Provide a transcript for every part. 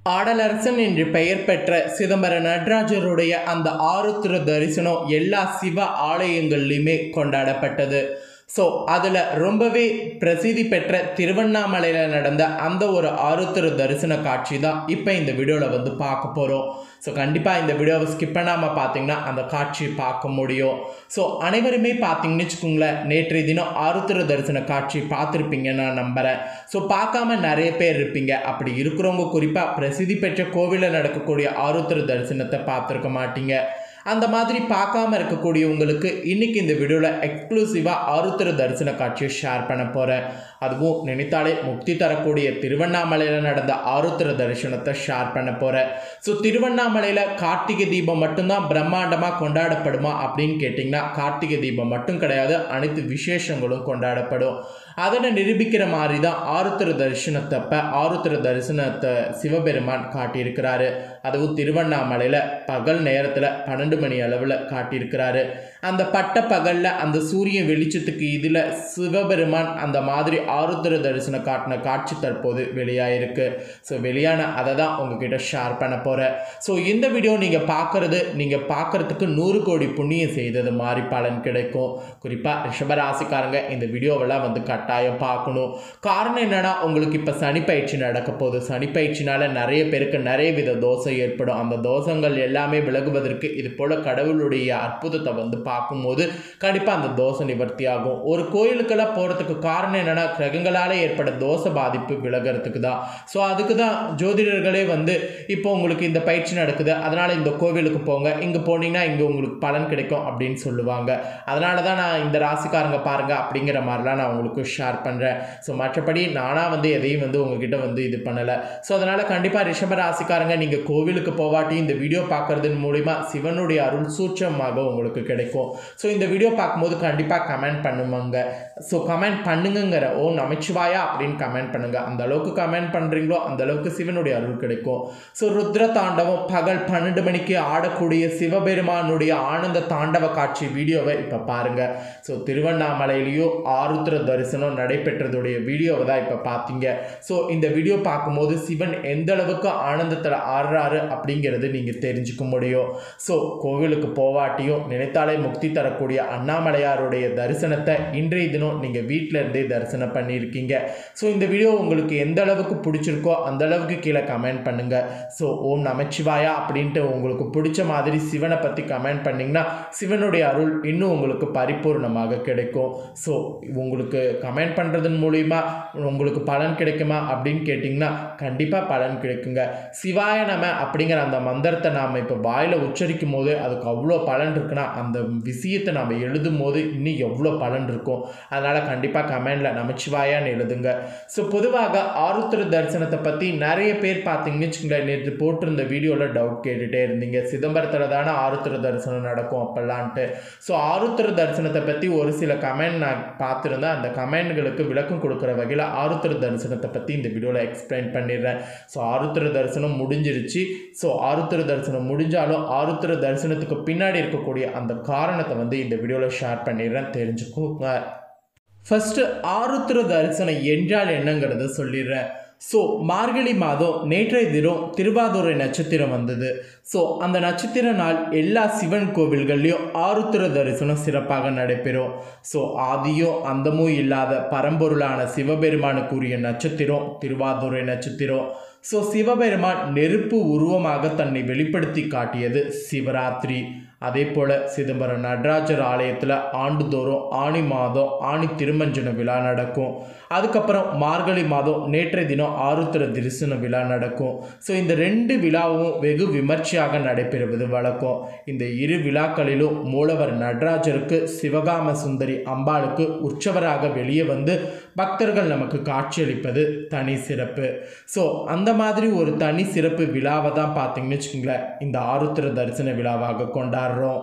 ஆடலரசன் என்று பெயர் பெற்ற சிதம்பர நடராஜருடைய அந்த ஆருத்ர தரிசனம் எல்லா சிவ ஆலயங்கள்லையுமே கொண்டாடப்பட்டது ஸோ அதில் ரொம்பவே பிரசித்தி பெற்ற திருவண்ணாமலையில் நடந்த அந்த ஒரு ஆருத்ர தரிசன காட்சி தான் இப்போ இந்த வீடியோவில் வந்து பார்க்க போகிறோம் ஸோ கண்டிப்பாக இந்த வீடியோவை ஸ்கிப் பண்ணாமல் பார்த்தீங்கன்னா அந்த காட்சி பார்க்க முடியும் ஸோ அனைவருமே பார்த்தீங்கன்னு வச்சுக்கோங்களேன் நேற்றைய தினம் ஆருத்ர தரிசன காட்சி பார்த்துருப்பீங்க நான் நம்புகிறேன் ஸோ பார்க்காம நிறைய பேர் இருப்பீங்க அப்படி இருக்கிறவங்க குறிப்பாக பிரசித்தி பெற்ற கோவிலில் நடக்கக்கூடிய ஆருத்ர தரிசனத்தை பார்த்துருக்க மாட்டீங்க அந்த மாதிரி பார்க்காம இருக்கக்கூடியவங்களுக்கு இன்னைக்கு இந்த வீடியோவில் எக்ஸ்க்ளூசிவாக ஆருத்ர தரிசன காட்சியை ஷேர் பண்ண போகிறேன் அதுவும் நினைத்தாலே முக்தி தரக்கூடிய திருவண்ணாமலையில் நடந்த ஆருத்ர தரிசனத்தை ஷேர் பண்ண போகிறேன் ஸோ திருவண்ணாமலையில் கார்த்திகை தீபம் மட்டும்தான் பிரம்மாண்டமாக கொண்டாடப்படுமா அப்படின்னு கேட்டிங்கன்னா கார்த்திகை தீபம் மட்டும் கிடையாது அனைத்து விசேஷங்களும் கொண்டாடப்படும் அதனை நிரூபிக்கிற மாதிரி தான் ஆருத்ர தரிசனத்தப்ப ஆருத்ர தரிசனத்தை சிவபெருமான் காட்டியிருக்கிறாரு அதுவும் திருவண்ணாமலையில் பகல் நேரத்தில் பன்னெண்டு மணி அளவில் காட்டியிருக்கிறாரு அந்த பட்ட பகலில் அந்த சூரிய வெளிச்சத்துக்கு இதில் சிவபெருமான் அந்த மாதிரி ஆருத்ர தரிசனம் காட்டின காட்சி தற்போது வெளியாயிருக்கு ஸோ வெளியான அதை தான் உங்ககிட்ட ஷேர் பண்ண போகிறேன் ஸோ இந்த வீடியோ நீங்கள் பார்க்குறது நீங்கள் பார்க்குறதுக்கு நூறு கோடி புண்ணியம் செய்தது மாதிரி பலன் கிடைக்கும் குறிப்பாக ரிஷபராசிக்காரங்க இந்த வீடியோவெல்லாம் வந்து கட்டாயம் பார்க்கணும் காரணம் என்னென்னா உங்களுக்கு இப்போ சனி பயிற்சி நடக்க போகுது சனி பயிற்சினால நிறைய பேருக்கு நிறைய வித தோசை ஏற்படும் அந்த தோஷங்கள் எல்லாமே விலகுவதற்கு இது போல் கடவுளுடைய அற்புதத்தை வந்து பார்க்கும்போது கண்டிப்பாக அந்த தோசை நிவர்த்தி ஆகும் ஒரு கோயிலுக்கெல்லாம் போகிறதுக்கு காரணம் என்னென்னா கிரகங்களால் ஏற்பட தோசை பாதிப்பு விலகிறதுக்கு தான் ஸோ அதுக்கு தான் ஜோதிடர்களே வந்து இப்போ உங்களுக்கு இந்த பயிற்சி நடக்குது அதனால் இந்த கோவிலுக்கு போங்க இங்கே போனீங்கன்னா இங்கே உங்களுக்கு பலன் கிடைக்கும் அப்படின்னு சொல்லுவாங்க அதனால தான் நான் இந்த ராசிக்காரங்க பாருங்கள் அப்படிங்கிற மாதிரிலாம் நான் உங்களுக்கு ஷேர் பண்ணுறேன் ஸோ மற்றபடி நானாக வந்து எதையும் வந்து உங்ககிட்ட வந்து இது பண்ணலை ஸோ அதனால் கண்டிப்பாக ரிஷப ராசிக்காரங்க நீங்கள் கோவிலுக்கு போவாட்டி இந்த வீடியோ பார்க்குறதன் மூலிமா சிவனுடைய அருள் சூட்சமாக உங்களுக்கு கிடைக்கும் ஸோ இந்த வீடியோ பார்க்கும்போது கண்டிப்பாக கமெண்ட் பண்ணுவாங்க ஸோ கமெண்ட் பண்ணுங்கங்கிற ஓ நமச்சிவாயா அப்படின்னு கமெண்ட் பண்ணுங்க அந்த அளவுக்கு கமெண்ட் பண்ணுறீங்களோ அந்த அளவுக்கு சிவனுடைய அருள் கிடைக்கும் ஸோ ருத்ர தாண்டவம் பகல் பன்னெண்டு மணிக்கு ஆடக்கூடிய சிவபெருமானுடைய ஆனந்த தாண்டவ காட்சி வீடியோவை இப்போ பாருங்க ஸோ திருவண்ணாமலையிலையும் ஆருத்ர தரிசனம் நடைபெற்றதுடைய வீடியோவை தான் இப்போ பார்த்தீங்க ஸோ இந்த வீடியோ பார்க்கும்போது சிவன் எந்த அளவுக்கு ஆனந்தத்தில் ஆடுறாரு அப்படிங்கிறது நீங்கள் தெரிஞ்சுக்க முடியும் ஸோ கோவிலுக்கு போவாட்டியும் நினைத்தாலே முக்தி தரக்கூடிய அண்ணாமலையாருடைய தரிசனத்தை இன்றைய தினம் நீங்கள் வீட்டில் இருந்தே தரிசனம் பண்ணியிருக்கீங்க ஸோ இந்த வீடியோ உங்களுக்கு எந்த அளவுக்கு பிடிச்சிருக்கோ அந்த அளவுக்கு கீழே கமெண்ட் பண்ணுங்க ஸோ ஓம் நமச்சிவாயா அப்படின்ட்டு உங்களுக்கு பிடிச்ச மாதிரி சிவனை பற்றி கமெண்ட் பண்ணிங்கன்னா சிவனுடைய அருள் இன்னும் உங்களுக்கு பரிபூர்ணமாக கிடைக்கும் ஸோ உங்களுக்கு கமெண்ட் பண்ணுறதன் மூலிமா உங்களுக்கு பலன் கிடைக்குமா அப்படின்னு கேட்டிங்கன்னா கண்டிப்பாக பலன் கிடைக்குங்க சிவாய நம அப்படிங்கிற அந்த மந்திரத்தை நாம் இப்போ வாயில் உச்சரிக்கும் போது அதுக்கு அவ்வளோ பலன் இருக்குன்னா அந்த விஷயத்தை நாம் எழுதும் போது இன்னும் எவ்வளோ பலன் இருக்கும் அதனால் கண்டிப்பாக கமெண்டில் நமச்சிவாயான்னு எழுதுங்க ஸோ பொதுவாக ஆருத்ர தரிசனத்தை பற்றி நிறைய பேர் பார்த்தீங்கன்னு வச்சுங்களேன் நேற்று போட்டிருந்த வீடியோவில் டவுட் கேட்டுகிட்டே இருந்தீங்க சிதம்பரத்தில் தானே ஆருத்ர தரிசனம் நடக்கும் அப்போல்லான்ட்டு ஸோ ஆருத்ர தரிசனத்தை பற்றி ஒரு சில கமெண்ட் நான் பார்த்துருந்தேன் அந்த கமெண்ட்களுக்கு விளக்கம் கொடுக்குற வகையில் ஆருத்ர தரிசனத்தை பற்றி இந்த வீடியோவில் எக்ஸ்பிளைன் பண்ணிடுறேன் ஸோ ஆருத்ர தரிசனம் முடிஞ்சிருச்சு ஸோ ஆருத்ர தரிசனம் முடிஞ்சாலும் ஆருத்ர தரிசனத்துக்கு பின்னாடி இருக்கக்கூடிய அந்த காரணத்தை வந்து இந்த வீடியோவில் ஷேர் பண்ணிடுறேன் தெரிஞ்சுக்கோங்க ஃபஸ்ட்டு ஆருத்ர தரிசனம் என்றால் என்னங்கிறத சொல்லிடுறேன் ஸோ மார்கழி மாதம் நேற்றைய தினம் திருவாதுரை நட்சத்திரம் வந்தது ஸோ அந்த நட்சத்திர நாள் எல்லா சிவன் கோவில்கள்லையும் ஆருத்ர தரிசனம் சிறப்பாக நடைபெறும் ஸோ ஆதியும் அந்தமும் இல்லாத பரம்பொருளான சிவபெருமானுக்குரிய நட்சத்திரம் திருவாதுரை நட்சத்திரம் ஸோ சிவபெருமான் நெருப்பு உருவமாக தன்னை வெளிப்படுத்தி காட்டியது சிவராத்திரி அதே போல் சிதம்பரம் நடராஜர் ஆலயத்தில் ஆண்டுதோறும் ஆணி மாதம் ஆணி திருமஞ்சன விழா நடக்கும் அதுக்கப்புறம் மார்கழி மாதம் நேற்றைய தினம் ஆருத்திர தரிசன விழா நடக்கும் ஸோ இந்த ரெண்டு விழாவும் வெகு விமர்சையாக நடைபெறுவது வழக்கம் இந்த இரு விழாக்களிலும் மூலவர் நடராஜருக்கு சிவகாம சுந்தரி அம்பாளுக்கு உற்சவராக வெளியே வந்து பக்தர்கள் நமக்கு காட்சியளிப்பது தனி சிறப்பு ஸோ அந்த மாதிரி ஒரு தனி சிறப்பு விழாவை தான் பார்த்தீங்கன்னு வச்சுக்கோங்களேன் இந்த ஆருத்திர தரிசன விழாவாக கொண்டாடுறோம்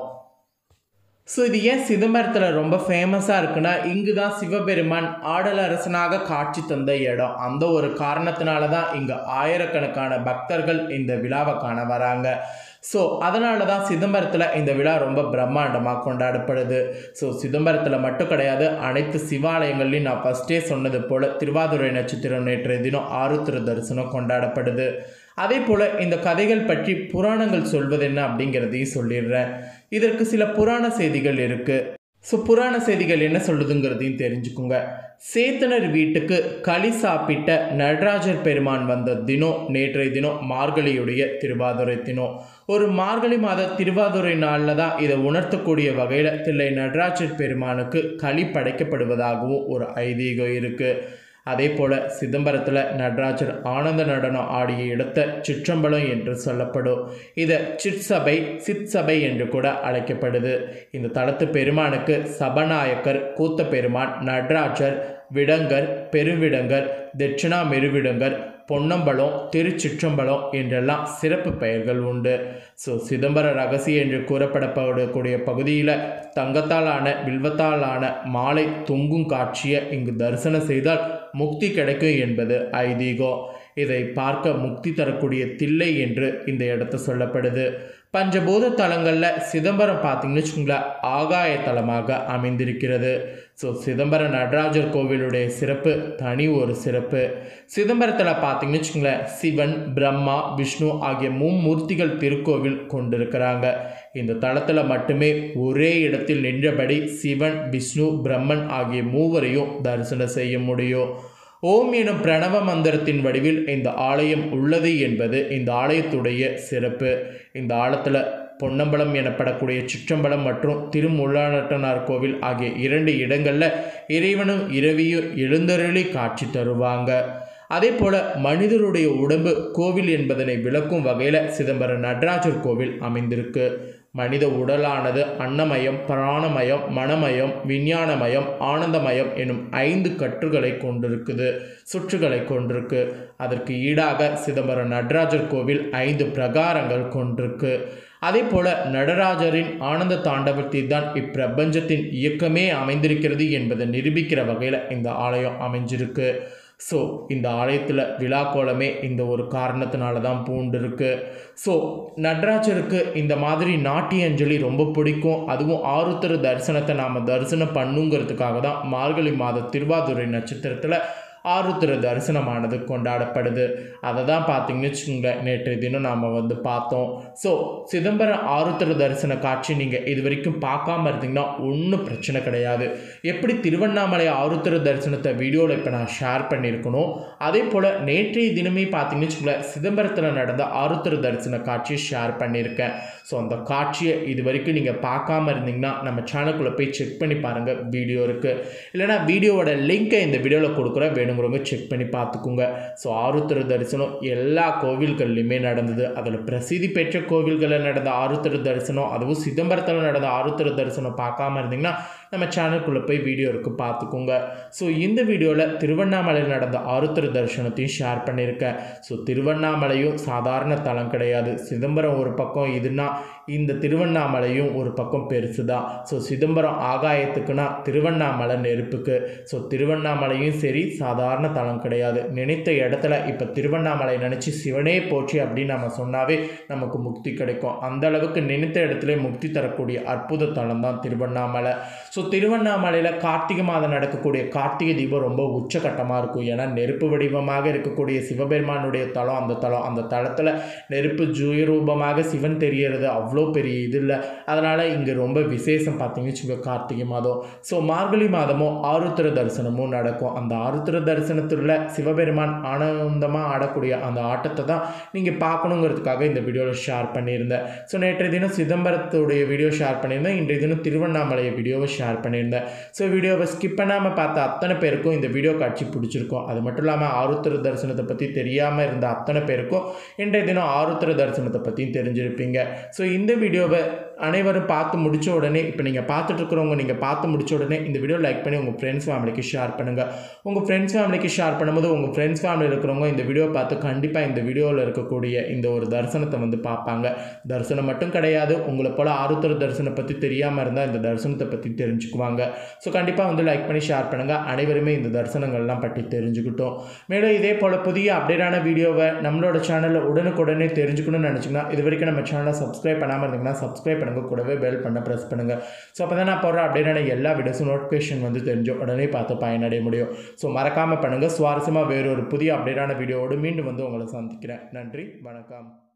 ஸோ இது ஏன் சிதம்பரத்தில் ரொம்ப ஃபேமஸாக இருக்குன்னா இங்கு தான் சிவபெருமான் ஆடல் அரசனாக காட்சி தந்த இடம் அந்த ஒரு காரணத்தினால தான் இங்கே ஆயிரக்கணக்கான பக்தர்கள் இந்த விழாவை காண வராங்க ஸோ அதனால தான் சிதம்பரத்தில் இந்த விழா ரொம்ப பிரம்மாண்டமாக கொண்டாடப்படுது ஸோ சிதம்பரத்தில் மட்டும் கிடையாது அனைத்து சிவாலயங்கள்லையும் நான் ஃபஸ்ட்டே சொன்னது போல் திருவாதுரை நட்சத்திரம் நேற்றைய தினம் ஆருத்திர தரிசனம் கொண்டாடப்படுது அதே போல் இந்த கதைகள் பற்றி புராணங்கள் சொல்வது என்ன அப்படிங்கிறதையும் சொல்லிடுறேன் இதற்கு சில புராண செய்திகள் இருக்குது ஸோ புராண செய்திகள் என்ன சொல்லுதுங்கிறதையும் தெரிஞ்சுக்குங்க சேத்தனர் வீட்டுக்கு களி சாப்பிட்ட நடராஜர் பெருமான் வந்த தினம் நேற்றைய தினம் மார்கழியுடைய திருவாதுரை தினம் ஒரு மார்கழி மாத திருவாதுரை நாளில் தான் இதை உணர்த்தக்கூடிய வகையில் தில்லை நடராஜர் பெருமானுக்கு களி படைக்கப்படுவதாகவும் ஒரு ஐதீகம் இருக்குது அதே போல் சிதம்பரத்தில் நடராஜர் ஆனந்த நடனம் ஆடிய இடத்த சிற்றம்பலம் என்று சொல்லப்படும் இதை சிற்சபை சிற்சபை என்று கூட அழைக்கப்படுது இந்த தலத்து பெருமானுக்கு சபநாயக்கர் கூத்த பெருமான் நடராஜர் விடங்கர் பெருவிடங்கர் தட்சிணா மெருவிடங்கர் பொன்னம்பலம் திருச்சிற்றம்பலம் என்றெல்லாம் சிறப்பு பெயர்கள் உண்டு ஸோ சிதம்பர ரகசியம் என்று கூறப்படப்படக்கூடிய பகுதியில் தங்கத்தாலான வில்வத்தாலான மாலை தொங்கும் காட்சியை இங்கு தரிசனம் செய்தால் முக்தி கிடைக்கும் என்பது ஐதீகம் இதை பார்க்க முக்தி தரக்கூடிய தில்லை என்று இந்த இடத்த சொல்லப்படுது பஞ்சபூத தலங்களில் சிதம்பரம் பார்த்தீங்கன்னு வச்சுக்கோங்களேன் ஆகாய தலமாக அமைந்திருக்கிறது ஸோ சிதம்பர நடராஜர் கோவிலுடைய சிறப்பு தனி ஒரு சிறப்பு சிதம்பரத்தில் பார்த்தீங்கன்னு வச்சுக்கோங்களேன் சிவன் பிரம்மா விஷ்ணு ஆகிய மும்மூர்த்திகள் திருக்கோவில் கொண்டிருக்கிறாங்க இந்த தளத்தில் மட்டுமே ஒரே இடத்தில் நின்றபடி சிவன் விஷ்ணு பிரம்மன் ஆகிய மூவரையும் தரிசனம் செய்ய முடியும் ஓம் எனும் பிரணவ மந்திரத்தின் வடிவில் இந்த ஆலயம் உள்ளது என்பது இந்த ஆலயத்துடைய சிறப்பு இந்த ஆலயத்தில் பொன்னம்பலம் எனப்படக்கூடிய சிற்றம்பலம் மற்றும் திருமுள்ளாட்டனார் கோவில் ஆகிய இரண்டு இடங்களில் இறைவனும் இரவியும் எழுந்தருளி காட்சி தருவாங்க அதே போல் மனிதருடைய உடம்பு கோவில் என்பதனை விளக்கும் வகையில் சிதம்பரம் நடராஜர் கோவில் அமைந்திருக்கு மனித உடலானது அன்னமயம் பிராணமயம் மனமயம் விஞ்ஞானமயம் ஆனந்தமயம் எனும் ஐந்து கற்றுகளை கொண்டிருக்குது சுற்றுகளை கொண்டிருக்கு அதற்கு ஈடாக சிதம்பரம் நடராஜர் கோவில் ஐந்து பிரகாரங்கள் கொண்டிருக்கு அதே போல நடராஜரின் ஆனந்த தாண்டவத்தில் தான் இப்பிரபஞ்சத்தின் இயக்கமே அமைந்திருக்கிறது என்பதை நிரூபிக்கிற வகையில் இந்த ஆலயம் அமைஞ்சிருக்கு ஸோ இந்த ஆலயத்தில் விழா கோலமே இந்த ஒரு காரணத்தினால தான் பூண்டிருக்கு ஸோ நடராஜருக்கு இந்த மாதிரி நாட்டிய அஞ்சலி ரொம்ப பிடிக்கும் அதுவும் ஆருத்தர தரிசனத்தை நாம் தரிசனம் பண்ணுங்கிறதுக்காக தான் மார்கழி மாத திருவாதுரை நட்சத்திரத்தில் ஆருத்திர தரிசனமானது கொண்டாடப்படுது அதை தான் பார்த்தீங்கன்னு வச்சுக்கோங்க நேற்றைய தினம் நாம் வந்து பார்த்தோம் ஸோ சிதம்பரம் ஆருத்திர தரிசன காட்சி நீங்கள் இது வரைக்கும் பார்க்காம இருந்தீங்கன்னா ஒன்றும் பிரச்சனை கிடையாது எப்படி திருவண்ணாமலை ஆருத்திர தரிசனத்தை வீடியோவில் இப்போ நான் ஷேர் பண்ணியிருக்கணும் அதே போல் நேற்றைய தினமே பார்த்தீங்கன்னு வச்சுக்கோங்களேன் சிதம்பரத்தில் நடந்த ஆருத்திர தரிசன காட்சியை ஷேர் பண்ணியிருக்கேன் ஸோ அந்த காட்சியை இது வரைக்கும் நீங்கள் பார்க்காம இருந்தீங்கன்னா நம்ம சேனலுக்குள்ளே போய் செக் பண்ணி பாருங்கள் வீடியோ இருக்குது இல்லைனா வீடியோவோட லிங்க்கை இந்த வீடியோவில் கொடுக்குறேன் வேணுங்கிறவங்க செக் பண்ணி பார்த்துக்குங்க ஸோ ஆருத்திர தரிசனம் எல்லா கோவில்கள்லையுமே நடந்தது அதில் பிரசித்தி பெற்ற கோவில்களில் நடந்த ஆருத்திர தரிசனம் அதுவும் சிதம்பரத்தில் நடந்த ஆருத்திர தரிசனம் பார்க்காம இருந்தீங்கன்னா நம்ம சேனலுக்குள்ளே போய் வீடியோ இருக்குது பார்த்துக்கோங்க ஸோ இந்த வீடியோவில் திருவண்ணாமலையில் நடந்த ஆருத்திர தரிசனத்தையும் ஷேர் பண்ணியிருக்கேன் ஸோ திருவண்ணாமலையும் சாதாரண தலம் கிடையாது சிதம்பரம் ஒரு பக்கம் இதுனா இந்த திருவண்ணாமலையும் ஒரு பக்கம் பெருசு தான் ஸோ சிதம்பரம் ஆகாயத்துக்குன்னா திருவண்ணாமலை நெருப்புக்கு ஸோ திருவண்ணாமலையும் சரி சாதாரண தலம் கிடையாது நினைத்த இடத்துல இப்போ திருவண்ணாமலை நினச்சி சிவனே போச்சு அப்படின்னு நம்ம சொன்னாவே நமக்கு முக்தி கிடைக்கும் அந்த அளவுக்கு நினைத்த இடத்துல முக்தி தரக்கூடிய அற்புத தலம் தான் திருவண்ணாமலை ஸோ திருவண்ணாமலையில் கார்த்திகை மாதம் நடக்கக்கூடிய கார்த்திகை தீபம் ரொம்ப உச்சகட்டமாக இருக்கும் ஏன்னா நெருப்பு வடிவமாக இருக்கக்கூடிய சிவபெருமானுடைய தலம் அந்த தலம் அந்த தளத்தில் நெருப்பு ஜூய ரூபமாக சிவன் தெரியறது அவ்வளோ பெரிய இது இல்லை அதனால் இங்கே ரொம்ப விசேஷம் பார்த்தீங்கன்னு வச்சுக்கோங்க கார்த்திகை மாதம் ஸோ மார்கழி மாதமும் ஆருத்திர தரிசனமும் நடக்கும் அந்த ஆருத்திர தரிசனத்தில் சிவபெருமான் ஆனந்தமாக ஆடக்கூடிய அந்த ஆட்டத்தை தான் நீங்கள் பார்க்கணுங்கிறதுக்காக இந்த வீடியோவில் ஷேர் பண்ணியிருந்தேன் ஸோ நேற்றைய தினம் சிதம்பரத்துடைய வீடியோ ஷேர் பண்ணியிருந்தேன் இன்றைய தினம் திருவண்ணாமலையை வீடியோவை ஷேர் பண்ணியிருந்தேன் ஸோ வீடியோவை ஸ்கிப் பண்ணாமல் பார்த்த அத்தனை பேருக்கும் இந்த வீடியோ காட்சி பிடிச்சிருக்கும் அது மட்டும் இல்லாமல் ஆருத்திர தரிசனத்தை பற்றி தெரியாமல் இருந்த அத்தனை பேருக்கும் இன்றைய தினம் ஆருத்திர தரிசனத்தை பற்றியும் தெரிஞ்சிருப்பீங்க ஸோ இந்த வீடியோவை அனைவரும் பார்த்து முடிச்ச உடனே இப்போ நீங்கள் பார்த்துட்டு இருக்கிறவங்க நீங்கள் பார்த்து முடிச்ச உடனே இந்த வீடியோ லைக் பண்ணி உங்கள் ஃப்ரெண்ட்ஸ் ஃபேமிலிக்கு ஷேர் பண்ணுங்கள் உங்கள் ஃப்ரெண்ட்ஸ் ஃபேமிலிக்கு ஷேர் பண்ணும்போது உங்கள் ஃப்ரெண்ட்ஸ் ஃபேமிலியில் இருக்கிறவங்க இந்த வீடியோ பார்த்து கண்டிப்பாக இந்த வீடியோவில் இருக்கக்கூடிய இந்த ஒரு தரிசனத்தை வந்து பார்ப்பாங்க தரிசனம் மட்டும் கிடையாது உங்களை போல் ஆருத்தர தரிசனம் பற்றி தெரியாமல் இருந்தால் இந்த தரிசனத்தை பற்றி தெரிஞ்சுக்குவாங்க ஸோ கண்டிப்பாக வந்து லைக் பண்ணி ஷேர் பண்ணுங்கள் அனைவருமே இந்த தரிசனங்கள்லாம் பற்றி தெரிஞ்சுக்கிட்டோம் மேலும் இதே போல் புதிய அப்டேட்டான வீடியோவை நம்மளோட சேனலில் உடனுக்குடனே தெரிஞ்சுக்கணும்னு நினச்சிங்கன்னா இது வரைக்கும் நம்ம சேனலை சப்ஸ்கிரைப் பண்ணாமல் இருந்தீங்கன்னா சப்ஸ்கிரைப் பண்ணுங்கள் பண்ணுங்கள் கூடவே பெல் பண்ண ப்ரெஸ் பண்ணுங்கள் ஸோ அப்போ தான் நான் போடுற அப்படின்னா எல்லா வீடியோஸும் நோட்டிஃபிகேஷன் வந்து தெரிஞ்சு உடனே பார்த்து பயனடைய முடியும் ஸோ மறக்காமல் பண்ணுங்கள் சுவாரஸ்யமாக வேறொரு புதிய அப்டேட்டான வீடியோவோடு மீண்டும் வந்து உங்களை சந்திக்கிறேன் நன்றி வணக்கம்